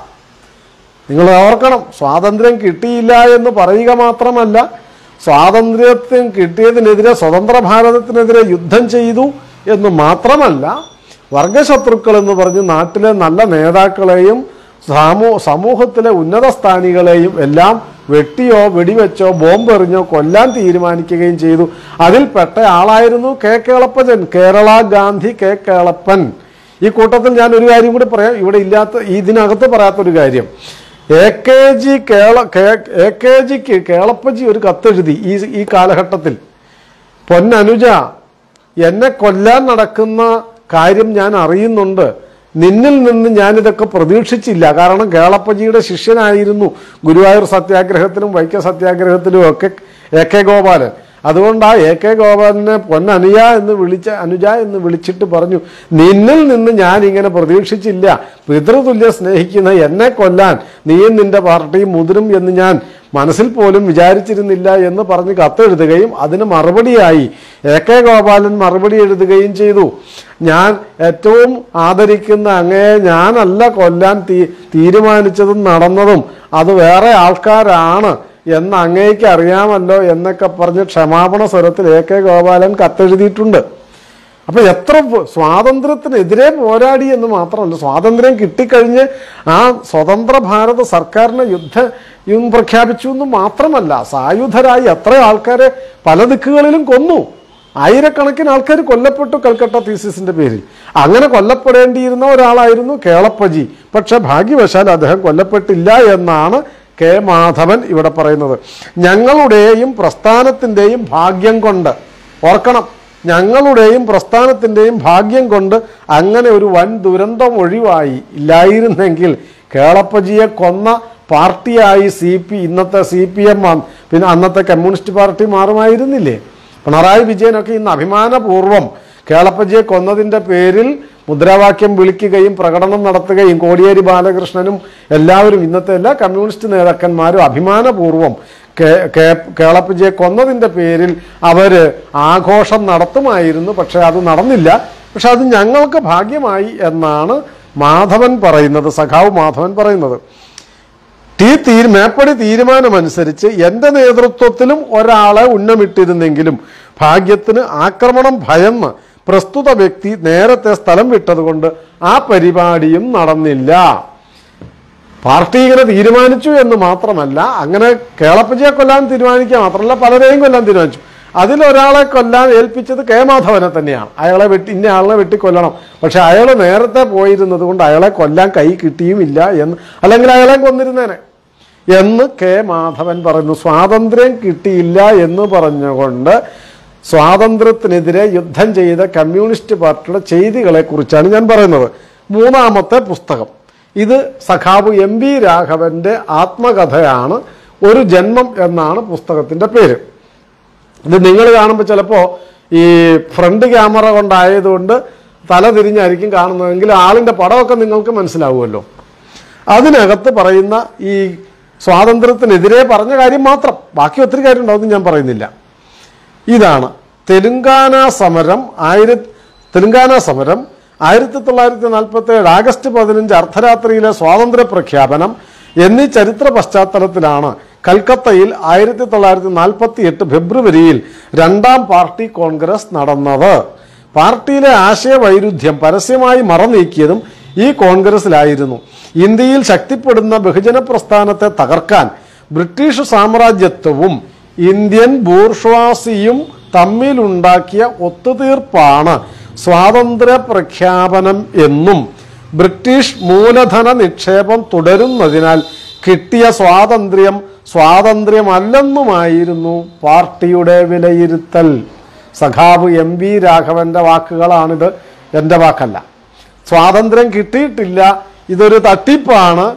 നിങ്ങൾ ഓർക്കണം സ്വാതന്ത്ര്യം കിട്ടിയില്ല എന്ന് പറയുക മാത്രമല്ല സ്വാതന്ത്ര്യത്തിന് കിട്ടിയതിനെതിരെ സ്വതന്ത്ര ഭാരതത്തിനെതിരെ യുദ്ധം ചെയ്തു എന്ന് മാത്രമല്ല വർഗശത്രുക്കൾ എന്ന് പറഞ്ഞ് നാട്ടിലെ നല്ല നേതാക്കളെയും സമൂ സമൂഹത്തിലെ ഉന്നത സ്ഥാനികളെയും എല്ലാം വെട്ടിയോ വെടിവെച്ചോ ബോംബെറിഞ്ഞോ കൊല്ലാൻ തീരുമാനിക്കുകയും ചെയ്തു അതിൽപ്പെട്ട ആളായിരുന്നു കെ കേളപ്പൻ കേരള ഗാന്ധി കെ കേളപ്പൻ ഈ കൂട്ടത്തിൽ ഞാൻ ഒരു കാര്യം കൂടി പറയാം ഇവിടെ ഇല്ലാത്ത ഇതിനകത്ത് പറയാത്തൊരു കാര്യം എ കെ ജി കേള കെ- എ കെ ജിക്ക് കേളപ്പജി ഒരു കത്തെഴുതി ഈ ഈ കാലഘട്ടത്തിൽ പൊന്നനുജ എന്നെ കൊല്ലാൻ നടക്കുന്ന കാര്യം ഞാൻ അറിയുന്നുണ്ട് നിന്നിൽ നിന്ന് ഞാനിതൊക്കെ പ്രതീക്ഷിച്ചില്ല കാരണം കേളപ്പജിയുടെ ശിഷ്യനായിരുന്നു ഗുരുവായൂർ സത്യാഗ്രഹത്തിലും വൈക്കം സത്യാഗ്രഹത്തിലും ഒക്കെ എ കെ ഗോപാലൻ അതുകൊണ്ട് ആ എ കെ ഗോപാലനെ പൊന്നനുജ എന്ന് വിളിച്ച അനുജ എന്ന് വിളിച്ചിട്ട് പറഞ്ഞു നിന്നിൽ നിന്ന് ഞാൻ ഇങ്ങനെ പ്രതീക്ഷിച്ചില്ല പിതൃതുല്യം സ്നേഹിക്കുന്ന എന്നെ കൊല്ലാൻ നീയും നിന്റെ പാർട്ടിയും മുതിരും എന്ന് ഞാൻ മനസ്സിൽ പോലും വിചാരിച്ചിരുന്നില്ല എന്ന് പറഞ്ഞ് കത്തെഴുതുകയും അതിന് മറുപടിയായി എ കെ ഗോപാലൻ മറുപടി എഴുതുകയും ചെയ്തു ഞാൻ ഏറ്റവും ആദരിക്കുന്ന അങ്ങയെ ഞാനല്ല കൊല്ലാൻ തീ തീരുമാനിച്ചതും നടന്നതും അത് വേറെ ആൾക്കാരാണ് എന്ന് അങ്ങേക്ക് അറിയാമല്ലോ എന്നൊക്കെ പറഞ്ഞ് ക്ഷമാപണ സ്വരത്തിൽ എ കെ ഗോപാലൻ കത്തെഴുതിയിട്ടുണ്ട് അപ്പൊ എത്ര പോ- സ്വാതന്ത്ര്യത്തിനെതിരെ പോരാടി എന്ന് മാത്രമല്ല സ്വാതന്ത്ര്യം കിട്ടിക്കഴിഞ്ഞ് ആ സ്വതന്ത്ര ഭാരത സർക്കാരിനെ യുദ്ധ യുദ്ധം പ്രഖ്യാപിച്ചു എന്ന് മാത്രമല്ല സായുധരായി എത്ര ആൾക്കാരെ പല ദിക്കുകളിലും കൊന്നു ആയിരക്കണക്കിന് ആൾക്കാർ കൊല്ലപ്പെട്ടു കൽക്കട്ട തീസിസിന്റെ പേരിൽ അങ്ങനെ കൊല്ലപ്പെടേണ്ടിയിരുന്ന ഒരാളായിരുന്നു കേളപ്പജി പക്ഷെ ഭാഗ്യവശാൽ അദ്ദേഹം കൊല്ലപ്പെട്ടില്ല എന്നാണ് കെ മാധവൻ ഇവിടെ പറയുന്നത് ഞങ്ങളുടെയും പ്രസ്ഥാനത്തിൻ്റെയും ഭാഗ്യം കൊണ്ട് ഓർക്കണം ഞങ്ങളുടെയും പ്രസ്ഥാനത്തിൻ്റെയും ഭാഗ്യം കൊണ്ട് അങ്ങനെ ഒരു വൻ ദുരന്തം ഒഴിവായി ഇല്ലായിരുന്നെങ്കിൽ കേളപ്പജിയെ കൊന്ന പാർട്ടിയായി സി പി ഇന്നത്തെ സി പി എം പിന്നെ അന്നത്തെ കമ്മ്യൂണിസ്റ്റ് പാർട്ടി മാറുമായിരുന്നില്ലേ പിണറായി വിജയനൊക്കെ ഇന്ന് അഭിമാനപൂർവ്വം കേളപ്പജിയെ കൊന്നതിൻ്റെ പേരിൽ മുദ്രാവാക്യം വിളിക്കുകയും പ്രകടനം നടത്തുകയും കോടിയേരി ബാലകൃഷ്ണനും എല്ലാവരും ഇന്നത്തെ എല്ലാ കമ്മ്യൂണിസ്റ്റ് നേതാക്കന്മാരും അഭിമാനപൂർവ്വം കേ- കേ- കേളപ്പജിയെ കൊന്നതിൻ്റെ പേരിൽ അവർ ആഘോഷം നടത്തുമായിരുന്നു പക്ഷെ അത് നടന്നില്ല പക്ഷെ അത് ഞങ്ങൾക്ക് ഭാഗ്യമായി എന്നാണ് മാധവൻ പറയുന്നത് സഖാവ് മാധവൻ പറയുന്നത് ടി തീരു മേപ്പടി തീരുമാനമനുസരിച്ച് എൻ്റെ നേതൃത്വത്തിലും ഒരാളെ ഉന്നമിട്ടിരുന്നെങ്കിലും ഭാഗ്യത്തിന് ആക്രമണം ഭയന്ന് പ്രസ്തുത വ്യക്തി നേരത്തെ സ്ഥലം വിട്ടതുകൊണ്ട് ആ പരിപാടിയും നടന്നില്ല പാർട്ടി ഇങ്ങനെ തീരുമാനിച്ചു എന്ന് മാത്രമല്ല അങ്ങനെ കേളപ്പജിയെ കൊല്ലാൻ തീരുമാനിക്കുക മാത്രമല്ല പലരെയും കൊല്ലാൻ തീരുമാനിച്ചു അതിലൊരാളെ കൊല്ലാൻ ഏൽപ്പിച്ചത് കെ മാധവനെ തന്നെയാണ് അയാളെ വെട്ടി ഇന്ന ആളിനെ വെട്ടിക്കൊല്ലണം പക്ഷെ അയാൾ നേരത്തെ പോയിരുന്നത് കൊണ്ട് അയാളെ കൊല്ലാൻ കൈ കിട്ടിയുമില്ല എന്ന് അല്ലെങ്കിൽ അയാളെ കൊന്നിരുന്നേനെ എന്ന് കെ മാധവൻ പറയുന്നു സ്വാതന്ത്ര്യം കിട്ടിയില്ല എന്ന് പറഞ്ഞുകൊണ്ട് സ്വാതന്ത്ര്യത്തിനെതിരെ യുദ്ധം ചെയ്ത കമ്മ്യൂണിസ്റ്റ് പാർട്ടിയുടെ ചെയ്തികളെ കുറിച്ചാണ് ഞാൻ പറയുന്നത് മൂന്നാമത്തെ പുസ്തകം ഇത് സഖാവ് എം വി രാഘവന്റെ ആത്മകഥയാണ് ഒരു ജന്മം എന്നാണ് പുസ്തകത്തിന്റെ പേര് ഇത് നിങ്ങൾ കാണുമ്പോൾ ചിലപ്പോൾ ഈ ഫ്രണ്ട് ക്യാമറ കൊണ്ടായതുകൊണ്ട് തല തിരിഞ്ഞായിരിക്കും കാണുന്നതെങ്കിൽ ആളിൻ്റെ പടമൊക്കെ നിങ്ങൾക്ക് മനസ്സിലാവുമല്ലോ അതിനകത്ത് പറയുന്ന ഈ സ്വാതന്ത്ര്യത്തിനെതിരെ പറഞ്ഞ കാര്യം മാത്രം ബാക്കി ഒത്തിരി കാര്യം ഉണ്ടാവും ഞാൻ പറയുന്നില്ല ഇതാണ് തെലുങ്കാന സമരം ആയിരത്തി തെലുങ്കാന സമരം ആയിരത്തി തൊള്ളായിരത്തി നാൽപ്പത്തി ഏഴ് ആഗസ്റ്റ് പതിനഞ്ച് അർദ്ധരാത്രിയിലെ സ്വാതന്ത്ര്യ പ്രഖ്യാപനം എന്നീ ചരിത്ര പശ്ചാത്തലത്തിലാണ് കൽക്കത്തയിൽ ആയിരത്തി തൊള്ളായിരത്തി നാൽപ്പത്തി എട്ട് ഫെബ്രുവരിയിൽ രണ്ടാം പാർട്ടി കോൺഗ്രസ് നടന്നത് പാർട്ടിയിലെ ആശയവൈരുദ്ധ്യം പരസ്യമായി മറനീക്കിയതും ഈ കോൺഗ്രസിലായിരുന്നു ഇന്ത്യയിൽ ശക്തിപ്പെടുന്ന ബഹുജന പ്രസ്ഥാനത്തെ തകർക്കാൻ ബ്രിട്ടീഷ് സാമ്രാജ്യത്വവും ഇന്ത്യൻ ബൂർഷ്വാസിയും തമ്മിലുണ്ടാക്കിയ ഒത്തുതീർപ്പാണ് സ്വാതന്ത്ര്യ പ്രഖ്യാപനം എന്നും ബ്രിട്ടീഷ് മൂലധന നിക്ഷേപം തുടരുന്നതിനാൽ കിട്ടിയ സ്വാതന്ത്ര്യം സ്വാതന്ത്ര്യമല്ലെന്നുമായിരുന്നു പാർട്ടിയുടെ വിലയിരുത്തൽ സഖാവ് എം വി രാഘവന്റെ വാക്കുകളാണിത് എൻ്റെ വാക്കല്ല സ്വാതന്ത്ര്യം കിട്ടിയിട്ടില്ല ഇതൊരു തട്ടിപ്പാണ്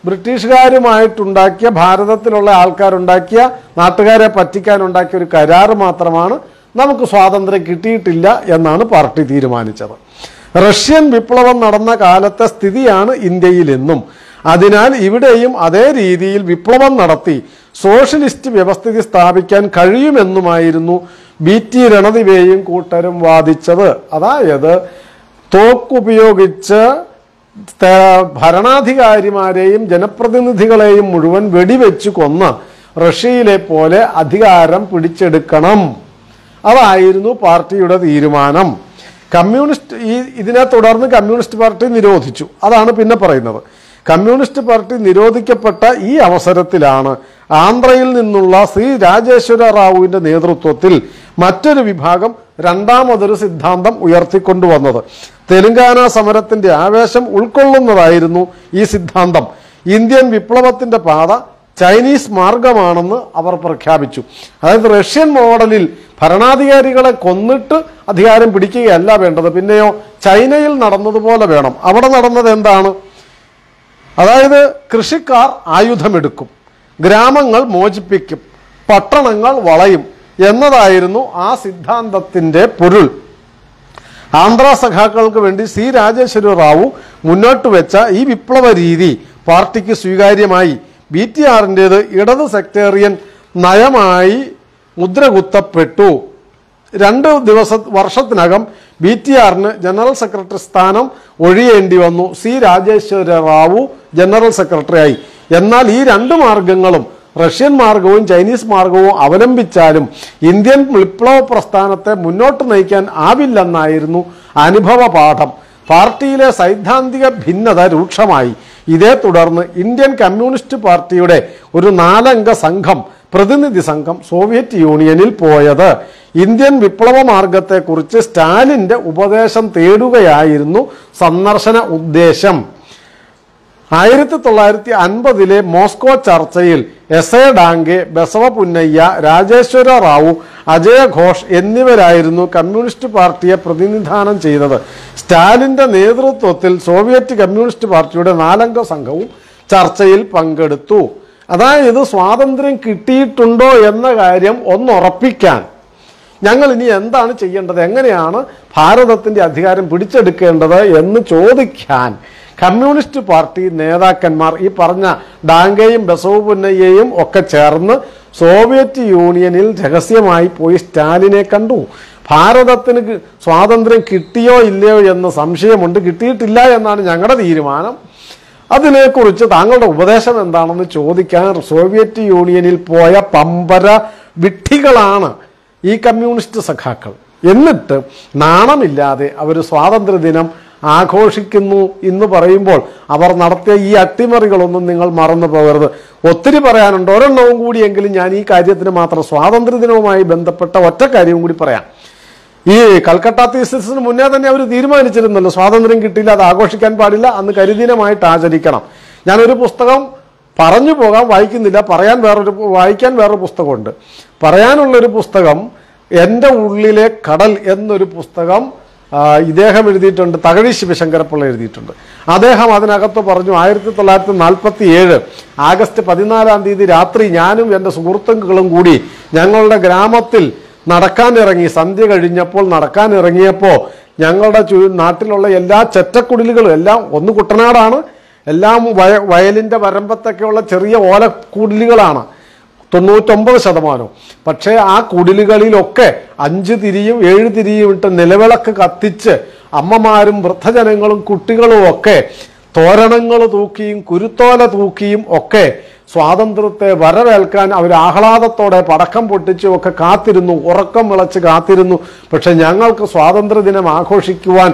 ബ്രിട്ടീഷുകാരുമായിട്ടുണ്ടാക്കിയ ഭാരതത്തിലുള്ള ആൾക്കാരുണ്ടാക്കിയ നാട്ടുകാരെ പറ്റിക്കാനുണ്ടാക്കിയ ഒരു കരാറ് മാത്രമാണ് നമുക്ക് സ്വാതന്ത്ര്യം കിട്ടിയിട്ടില്ല എന്നാണ് പാർട്ടി തീരുമാനിച്ചത് റഷ്യൻ വിപ്ലവം നടന്ന കാലത്തെ സ്ഥിതിയാണ് ഇന്ത്യയിലെന്നും അതിനാൽ ഇവിടെയും അതേ രീതിയിൽ വിപ്ലവം നടത്തി സോഷ്യലിസ്റ്റ് വ്യവസ്ഥിതി സ്ഥാപിക്കാൻ കഴിയുമെന്നുമായിരുന്നു ബി ടി രണദിവേയും കൂട്ടരും വാദിച്ചത് അതായത് തോക്കുപയോഗിച്ച് ത- ഭരണാധികാരിമാരെയും ജനപ്രതിനിധികളെയും മുഴുവൻ വെടിവെച്ച് കൊന്ന് റഷ്യയിലെ പോലെ അധികാരം പിടിച്ചെടുക്കണം അതായിരുന്നു പാർട്ടിയുടെ തീരുമാനം കമ്മ്യൂണിസ്റ്റ് ഈ ഇതിനെ തുടർന്ന് കമ്മ്യൂണിസ്റ്റ് പാർട്ടി നിരോധിച്ചു അതാണ് പിന്നെ പറയുന്നത് കമ്മ്യൂണിസ്റ്റ് പാർട്ടി നിരോധിക്കപ്പെട്ട ഈ അവസരത്തിലാണ് ആന്ധ്രയിൽ നിന്നുള്ള ശ്രീ രാജേശ്വര റാവുവിന്റെ നേതൃത്വത്തിൽ മറ്റൊരു വിഭാഗം രണ്ടാമതൊരു സിദ്ധാന്തം ഉയർത്തിക്കൊണ്ടുവന്നത് തെലുങ്കാന സമരത്തിന്റെ ആവേശം ഉൾക്കൊള്ളുന്നതായിരുന്നു ഈ സിദ്ധാന്തം ഇന്ത്യൻ വിപ്ലവത്തിന്റെ പാത ചൈനീസ് മാർഗമാണെന്ന് അവർ പ്രഖ്യാപിച്ചു അതായത് റഷ്യൻ മോഡലിൽ ഭരണാധികാരികളെ കൊന്നിട്ട് അധികാരം പിടിക്കുകയല്ല വേണ്ടത് പിന്നെയോ ചൈനയിൽ നടന്നതുപോലെ വേണം അവിടെ നടന്നത് എന്താണ് അതായത് കൃഷിക്കാർ ആയുധമെടുക്കും ഗ്രാമങ്ങൾ മോചിപ്പിക്കും പട്ടണങ്ങൾ വളയും എന്നതായിരുന്നു ആ സിദ്ധാന്തത്തിന്റെ പൊരുൾ ആന്ധ്ര സഖാക്കൾക്ക് വേണ്ടി സി രാജേശ്വര റാവു മുന്നോട്ട് വെച്ച ഈ വിപ്ലവ രീതി പാർട്ടിക്ക് സ്വീകാര്യമായി ബി ടി ആറിൻ്റെത് ഇടത് സെക്ടേറിയൻ നയമായി മുദ്രകുത്തപ്പെട്ടു രണ്ട് ദിവസ വർഷത്തിനകം ബി ടി ആറിന് ജനറൽ സെക്രട്ടറി സ്ഥാനം ഒഴിയേണ്ടി വന്നു സി രാജേശ്വര റാവു ജനറൽ സെക്രട്ടറിയായി എന്നാൽ ഈ രണ്ട് മാർഗങ്ങളും റഷ്യൻ മാർഗവും ചൈനീസ് മാർഗവും അവലംബിച്ചാലും ഇന്ത്യൻ വിപ്ലവ പ്രസ്ഥാനത്തെ മുന്നോട്ട് നയിക്കാൻ ആവില്ലെന്നായിരുന്നു അനുഭവ പാഠം പാർട്ടിയിലെ സൈദ്ധാന്തിക ഭിന്നത രൂക്ഷമായി ഇതേ തുടർന്ന് ഇന്ത്യൻ കമ്മ്യൂണിസ്റ്റ് പാർട്ടിയുടെ ഒരു നാലംഗ സംഘം പ്രതിനിധി സംഘം സോവിയറ്റ് യൂണിയനിൽ പോയത് ഇന്ത്യൻ വിപ്ലവ മാർഗത്തെക്കുറിച്ച് സ്റ്റാലിന്റെ ഉപദേശം തേടുകയായിരുന്നു സന്ദർശന ഉദ്ദേശം ആയിരത്തി തൊള്ളായിരത്തി അൻപതിലെ മോസ്കോ ചർച്ചയിൽ എസ് എ ഡാങ്കെ ബസവ പുന്നയ്യ രാജേശ്വര റാവു അജയ ഘോഷ് എന്നിവരായിരുന്നു കമ്മ്യൂണിസ്റ്റ് പാർട്ടിയെ പ്രതിനിധാനം ചെയ്തത് സ്റ്റാലിന്റെ നേതൃത്വത്തിൽ സോവിയറ്റ് കമ്മ്യൂണിസ്റ്റ് പാർട്ടിയുടെ നാലംഗ സംഘവും ചർച്ചയിൽ പങ്കെടുത്തു അതായത് സ്വാതന്ത്ര്യം കിട്ടിയിട്ടുണ്ടോ എന്ന കാര്യം ഒന്നുറപ്പിക്കാൻ ഞങ്ങൾ ഇനി എന്താണ് ചെയ്യേണ്ടത് എങ്ങനെയാണ് ഭാരതത്തിന്റെ അധികാരം പിടിച്ചെടുക്കേണ്ടത് എന്ന് ചോദിക്കാൻ കമ്മ്യൂണിസ്റ്റ് പാർട്ടി നേതാക്കന്മാർ ഈ പറഞ്ഞ ഡാങ്കയും ബസവ പുന്നയ്യയും ഒക്കെ ചേർന്ന് സോവിയറ്റ് യൂണിയനിൽ രഹസ്യമായി പോയി സ്റ്റാലിനെ കണ്ടു ഭാരതത്തിന് കി- സ്വാതന്ത്ര്യം കിട്ടിയോ ഇല്ലയോ എന്ന് സംശയമുണ്ട് കിട്ടിയിട്ടില്ല എന്നാണ് ഞങ്ങളുടെ തീരുമാനം അതിനെക്കുറിച്ച് താങ്കളുടെ ഉപദേശം എന്താണെന്ന് ചോദിക്കാൻ സോവിയറ്റ് യൂണിയനിൽ പോയ പമ്പര വിഡ്ഢികളാണ് ഈ കമ്മ്യൂണിസ്റ്റ് സഖാക്കൾ എന്നിട്ട് നാണമില്ലാതെ അവർ സ്വാതന്ത്ര്യദിനം ആഘോഷിക്കുന്നു എന്ന് പറയുമ്പോൾ അവർ നടത്തിയ ഈ അട്ടിമറികളൊന്നും നിങ്ങൾ മറന്നു പോകരുത് ഒത്തിരി പറയാനുണ്ട് ഒരെണ്ണവും കൂടിയെങ്കിലും ഞാൻ ഈ കാര്യത്തിന് മാത്രം സ്വാതന്ത്ര്യദിനവുമായി ബന്ധപ്പെട്ട ഒറ്റ കാര്യവും കൂടി പറയാം ഈ കൽക്കട്ട തീസിന് മുന്നേ തന്നെ അവർ തീരുമാനിച്ചിരുന്നല്ലോ സ്വാതന്ത്ര്യം കിട്ടിയില്ല അത് ആഘോഷിക്കാൻ പാടില്ല അന്ന് കരിദിനമായിട്ട് ആചരിക്കണം ഞാനൊരു പുസ്തകം പറഞ്ഞു പോകാൻ വായിക്കുന്നില്ല പറയാൻ വേറൊരു വായിക്കാൻ വേറൊരു പുസ്തകമുണ്ട് പറയാനുള്ളൊരു പുസ്തകം എൻ്റെ ഉള്ളിലെ കടൽ എന്നൊരു പുസ്തകം ആ, ഇദ്ദേഹം എഴുതിയിട്ടുണ്ട് തകഴി ശിവശങ്കരപ്പിള്ള എഴുതിയിട്ടുണ്ട് അദ്ദേഹം അതിനകത്ത് പറഞ്ഞു ആയിരത്തി തൊള്ളായിരത്തി നാൽപ്പത്തി ഏഴ് ആഗസ്റ്റ് പതിനാലാം തീയതി രാത്രി ഞാനും എൻ്റെ സുഹൃത്തുക്കളും കൂടി ഞങ്ങളുടെ ഗ്രാമത്തിൽ നടക്കാനിറങ്ങി സന്ധ്യ കഴിഞ്ഞപ്പോൾ നടക്കാനിറങ്ങിയപ്പോൾ ഞങ്ങളുടെ ചു നാട്ടിലുള്ള എല്ലാ ചെറ്റക്കുടിലുകളും എല്ലാം ഒന്ന് കുട്ടനാടാണ് എല്ലാം വയ വയലിൻ്റെ വരമ്പത്തൊക്കെയുള്ള ചെറിയ ഓലക്കുടിലുകളാണ് തൊണ്ണൂറ്റൊമ്പത് ശതമാനം പക്ഷേ ആ കുടിലുകളിലൊക്കെ അഞ്ച് തിരിയും ഏഴ് തിരിയും ഇട്ട് നിലവിളക്ക് കത്തിച്ച് അമ്മമാരും വൃദ്ധജനങ്ങളും കുട്ടികളും ഒക്കെ തോരണങ്ങൾ തൂക്കിയും കുരുത്തോല തൂക്കിയും ഒക്കെ സ്വാതന്ത്ര്യത്തെ വരവേൽക്കാൻ അവർ ആഹ്ലാദത്തോടെ പടക്കം പൊട്ടിച്ചും ഒക്കെ കാത്തിരുന്നു ഉറക്കം വിളച്ച് കാത്തിരുന്നു പക്ഷെ ഞങ്ങൾക്ക് സ്വാതന്ത്ര്യദിനം ആഘോഷിക്കുവാൻ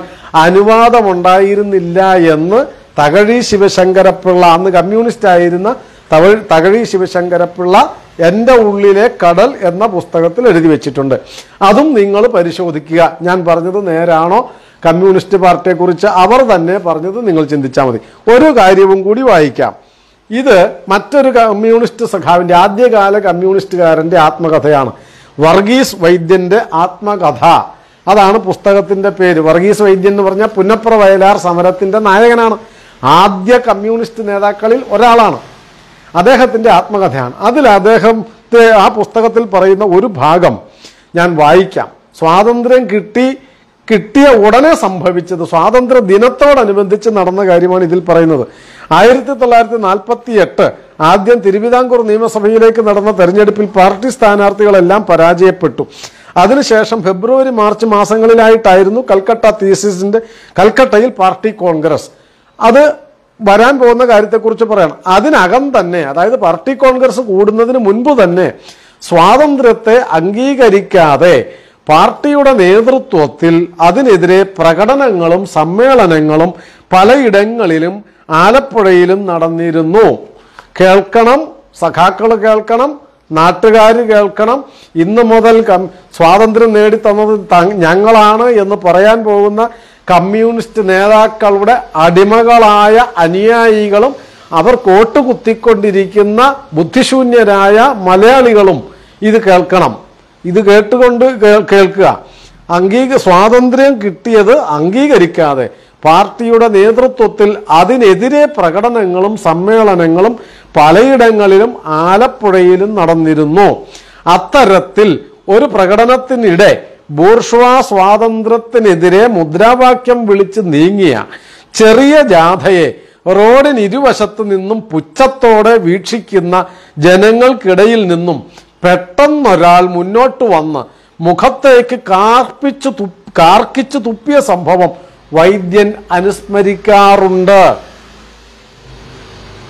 അനുവാദമുണ്ടായിരുന്നില്ല എന്ന് തകഴി ശിവശങ്കരപ്പിള്ള അന്ന് കമ്മ്യൂണിസ്റ്റ് ആയിരുന്ന തവഴ് തകഴി ശിവശങ്കരപ്പിള്ള എൻ്റെ ഉള്ളിലെ കടൽ എന്ന പുസ്തകത്തിൽ എഴുതി വെച്ചിട്ടുണ്ട് അതും നിങ്ങൾ പരിശോധിക്കുക ഞാൻ പറഞ്ഞത് നേരാണോ കമ്മ്യൂണിസ്റ്റ് പാർട്ടിയെക്കുറിച്ച് അവർ തന്നെ പറഞ്ഞത് നിങ്ങൾ ചിന്തിച്ചാൽ മതി ഒരു കാര്യവും കൂടി വായിക്കാം ഇത് മറ്റൊരു കമ്മ്യൂണിസ്റ്റ് സഖാവിൻ്റെ ആദ്യകാല കമ്മ്യൂണിസ്റ്റുകാരൻ്റെ ആത്മകഥയാണ് വർഗീസ് വൈദ്യൻ്റെ ആത്മകഥ അതാണ് പുസ്തകത്തിന്റെ പേര് വർഗീസ് വൈദ്യൻ എന്ന് പറഞ്ഞാൽ പുന്നപ്ര വയലാർ സമരത്തിന്റെ നായകനാണ് ആദ്യ കമ്മ്യൂണിസ്റ്റ് നേതാക്കളിൽ ഒരാളാണ് അദ്ദേഹത്തിന്റെ ആത്മകഥയാണ് അതിൽ അദ്ദേഹത്തെ ആ പുസ്തകത്തിൽ പറയുന്ന ഒരു ഭാഗം ഞാൻ വായിക്കാം സ്വാതന്ത്ര്യം കിട്ടി കിട്ടിയ ഉടനെ സംഭവിച്ചത് സ്വാതന്ത്ര്യ ദിനത്തോടനുബന്ധിച്ച് നടന്ന കാര്യമാണ് ഇതിൽ പറയുന്നത് ആയിരത്തി തൊള്ളായിരത്തി നാൽപ്പത്തി എട്ട് ആദ്യം തിരുവിതാംകൂർ നിയമസഭയിലേക്ക് നടന്ന തെരഞ്ഞെടുപ്പിൽ പാർട്ടി സ്ഥാനാർത്ഥികളെല്ലാം പരാജയപ്പെട്ടു അതിനുശേഷം ഫെബ്രുവരി മാർച്ച് മാസങ്ങളിലായിട്ടായിരുന്നു കൽക്കട്ട തീസിസിന്റെ കൽക്കട്ടയിൽ പാർട്ടി കോൺഗ്രസ് അത് വരാൻ പോകുന്ന കാര്യത്തെക്കുറിച്ച് പറയണം അതിനകം തന്നെ അതായത് പാർട്ടി കോൺഗ്രസ് കൂടുന്നതിന് മുൻപ് തന്നെ സ്വാതന്ത്ര്യത്തെ അംഗീകരിക്കാതെ പാർട്ടിയുടെ നേതൃത്വത്തിൽ അതിനെതിരെ പ്രകടനങ്ങളും സമ്മേളനങ്ങളും പലയിടങ്ങളിലും ആലപ്പുഴയിലും നടന്നിരുന്നു കേൾക്കണം സഖാക്കൾ കേൾക്കണം നാട്ടുകാർ കേൾക്കണം ഇന്ന് മുതൽ കം സ്വാതന്ത്ര്യം നേടിത്തന്നത് ത- ഞങ്ങളാണ് എന്ന് പറയാൻ പോകുന്ന കമ്മ്യൂണിസ്റ്റ് നേതാക്കളുടെ അടിമകളായ അനുയായികളും അവർ കോട്ട് കുത്തിക്കൊണ്ടിരിക്കുന്ന ബുദ്ധിശൂന്യരായ മലയാളികളും ഇത് കേൾക്കണം ഇത് കേട്ടുകൊണ്ട് കേ- കേൾക്കുക അംഗീക സ്വാതന്ത്ര്യം കിട്ടിയത് അംഗീകരിക്കാതെ പാർട്ടിയുടെ നേതൃത്വത്തിൽ അതിനെതിരെ പ്രകടനങ്ങളും സമ്മേളനങ്ങളും പലയിടങ്ങളിലും ആലപ്പുഴയിലും നടന്നിരുന്നു അത്തരത്തിൽ ഒരു പ്രകടനത്തിനിടെ ബൂർഷ്വാ സ്വാതന്ത്ര്യത്തിനെതിരെ മുദ്രാവാക്യം വിളിച്ച് നീങ്ങിയ ചെറിയ ജാഥയെ റോഡിന് ഇരുവശത്തു നിന്നും പുച്ഛത്തോടെ വീക്ഷിക്കുന്ന ജനങ്ങൾക്കിടയിൽ നിന്നും പെട്ടെന്നൊരാൾ മുന്നോട്ട് വന്ന് മുഖത്തേക്ക് കാർപ്പിച്ചു തു കാർക്കിച്ചു തുപ്പിയ സംഭവം വൈദ്യൻ അനുസ്മരിക്കാറുണ്ട്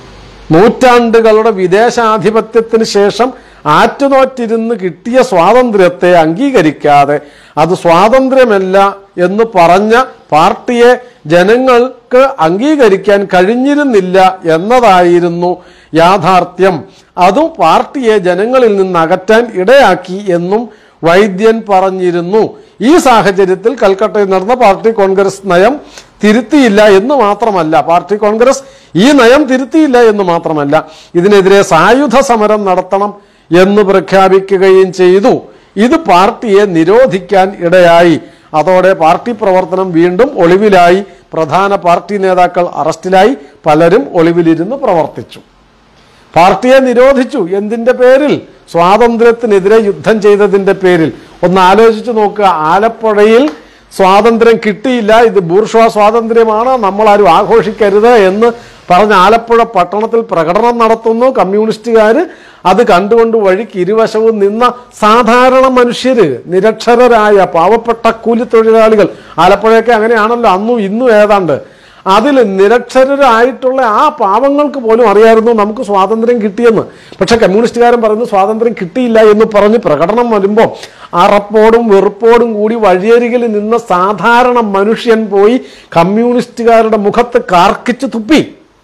നൂറ്റാണ്ടുകളുടെ വിദേശാധിപത്യത്തിന് ശേഷം ആറ്റുനോറ്റിരുന്ന് കിട്ടിയ സ്വാതന്ത്ര്യത്തെ അംഗീകരിക്കാതെ അത് സ്വാതന്ത്ര്യമല്ല എന്ന് പറഞ്ഞ പാർട്ടിയെ ജനങ്ങൾക്ക് അംഗീകരിക്കാൻ കഴിഞ്ഞിരുന്നില്ല എന്നതായിരുന്നു യാഥാർത്ഥ്യം അതും പാർട്ടിയെ ജനങ്ങളിൽ നിന്ന് അകറ്റാൻ ഇടയാക്കി എന്നും വൈദ്യൻ പറഞ്ഞിരുന്നു ഈ സാഹചര്യത്തിൽ കൽക്കട്ടയിൽ നടന്ന പാർട്ടി കോൺഗ്രസ് നയം തിരുത്തിയില്ല എന്ന് മാത്രമല്ല പാർട്ടി കോൺഗ്രസ് ഈ നയം തിരുത്തിയില്ല എന്ന് മാത്രമല്ല ഇതിനെതിരെ സായുധ സമരം നടത്തണം എന്ന് പ്രഖ്യാപിക്കുകയും ചെയ്തു ഇത് പാർട്ടിയെ നിരോധിക്കാൻ ഇടയായി അതോടെ പാർട്ടി പ്രവർത്തനം വീണ്ടും ഒളിവിലായി പ്രധാന പാർട്ടി നേതാക്കൾ അറസ്റ്റിലായി പലരും ഒളിവിലിരുന്ന് പ്രവർത്തിച്ചു പാർട്ടിയെ നിരോധിച്ചു എന്തിന്റെ പേരിൽ സ്വാതന്ത്ര്യത്തിനെതിരെ യുദ്ധം ചെയ്തതിന്റെ പേരിൽ ഒന്ന് ആലോചിച്ച് നോക്കുക ആലപ്പുഴയിൽ സ്വാതന്ത്ര്യം കിട്ടിയില്ല ഇത് ബൂർഷ്വ സ്വാതന്ത്ര്യമാണ് നമ്മളാരും ആഘോഷിക്കരുത് എന്ന് പറഞ്ഞ് ആലപ്പുഴ പട്ടണത്തിൽ പ്രകടനം നടത്തുന്നു കമ്മ്യൂണിസ്റ്റുകാർ അത് കണ്ടുകൊണ്ട് വഴിക്ക് ഇരുവശവും നിന്ന സാധാരണ മനുഷ്യര് നിരക്ഷരരായ പാവപ്പെട്ട കൂലിത്തൊഴിലാളികൾ ആലപ്പുഴയൊക്കെ അങ്ങനെയാണല്ലോ അന്നും ഇന്നും ഏതാണ്ട് അതിൽ നിരക്ഷരരായിട്ടുള്ള ആ പാവങ്ങൾക്ക് പോലും അറിയായിരുന്നു നമുക്ക് സ്വാതന്ത്ര്യം കിട്ടിയെന്ന് പക്ഷെ കമ്മ്യൂണിസ്റ്റുകാരൻ പറയുന്നു സ്വാതന്ത്ര്യം കിട്ടിയില്ല എന്ന് പറഞ്ഞ് പ്രകടനം വരുമ്പോൾ അറപ്പോടും വെറുപ്പോടും കൂടി വഴിയരികിൽ നിന്ന സാധാരണ മനുഷ്യൻ പോയി കമ്മ്യൂണിസ്റ്റുകാരുടെ മുഖത്ത് കാർക്കിച്ച് തുപ്പി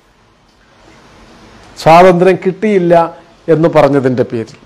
സ്വാതന്ത്ര്യം കിട്ടിയില്ല എന്ന് പറഞ്ഞതിൻ്റെ പേരിൽ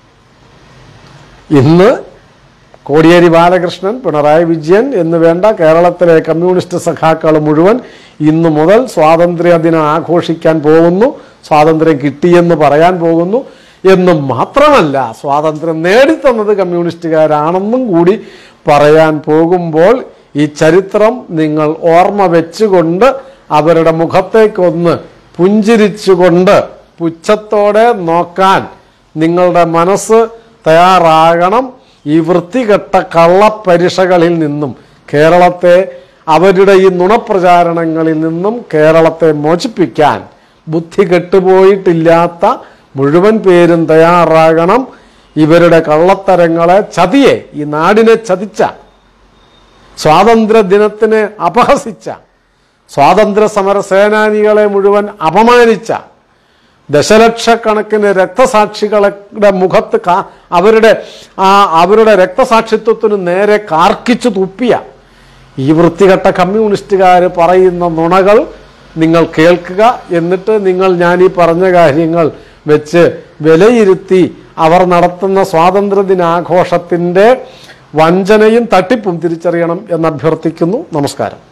ഇന്ന് കോടിയേരി ബാലകൃഷ്ണൻ പിണറായി വിജയൻ എന്ന് വേണ്ട കേരളത്തിലെ കമ്മ്യൂണിസ്റ്റ് സഖാക്കൾ മുഴുവൻ ഇന്നു മുതൽ സ്വാതന്ത്ര്യ ദിനം ആഘോഷിക്കാൻ പോകുന്നു സ്വാതന്ത്ര്യം കിട്ടിയെന്ന് പറയാൻ പോകുന്നു എന്നും മാത്രമല്ല സ്വാതന്ത്ര്യം നേടിത്തന്നത് കമ്മ്യൂണിസ്റ്റുകാരാണെന്നും കൂടി പറയാൻ പോകുമ്പോൾ ഈ ചരിത്രം നിങ്ങൾ ഓർമ്മ വെച്ചുകൊണ്ട് അവരുടെ മുഖത്തേക്കൊന്ന് പുഞ്ചിരിച്ചുകൊണ്ട് പുച്ഛത്തോടെ നോക്കാൻ നിങ്ങളുടെ മനസ്സ് തയ്യാറാകണം ഈ വൃത്തികെട്ട കള്ളപ്പരിഷകളിൽ നിന്നും കേരളത്തെ അവരുടെ ഈ നുണപ്രചാരണങ്ങളിൽ നിന്നും കേരളത്തെ മോചിപ്പിക്കാൻ ബുദ്ധി കെട്ടുപോയിട്ടില്ലാത്ത മുഴുവൻ പേരും തയ്യാറാകണം ഇവരുടെ കള്ളത്തരങ്ങളെ ചതിയെ ഈ നാടിനെ ചതിച്ച സ്വാതന്ത്ര്യ ദിനത്തിന് അപഹസിച്ച സ്വാതന്ത്ര്യ സമര സേനാനികളെ മുഴുവൻ അപമാനിച്ച ദശലക്ഷക്കണക്കിന് രക്തസാക്ഷികളുടെ മുഖത്ത് കാ- അവരുടെ ആ അവരുടെ രക്തസാക്ഷിത്വത്തിന് നേരെ കാർക്കിച്ചു തുപ്പിയ ഈ വൃത്തികെട്ട കമ്മ്യൂണിസ്റ്റുകാർ പറയുന്ന നുണകൾ നിങ്ങൾ കേൾക്കുക എന്നിട്ട് നിങ്ങൾ ഞാൻ ഈ പറഞ്ഞ കാര്യങ്ങൾ വെച്ച് വിലയിരുത്തി അവർ നടത്തുന്ന സ്വാതന്ത്ര്യദിനാഘോഷത്തിൻ്റെ വഞ്ചനയും തട്ടിപ്പും തിരിച്ചറിയണം എന്ന് അഭ്യർത്ഥിക്കുന്നു നമസ്കാരം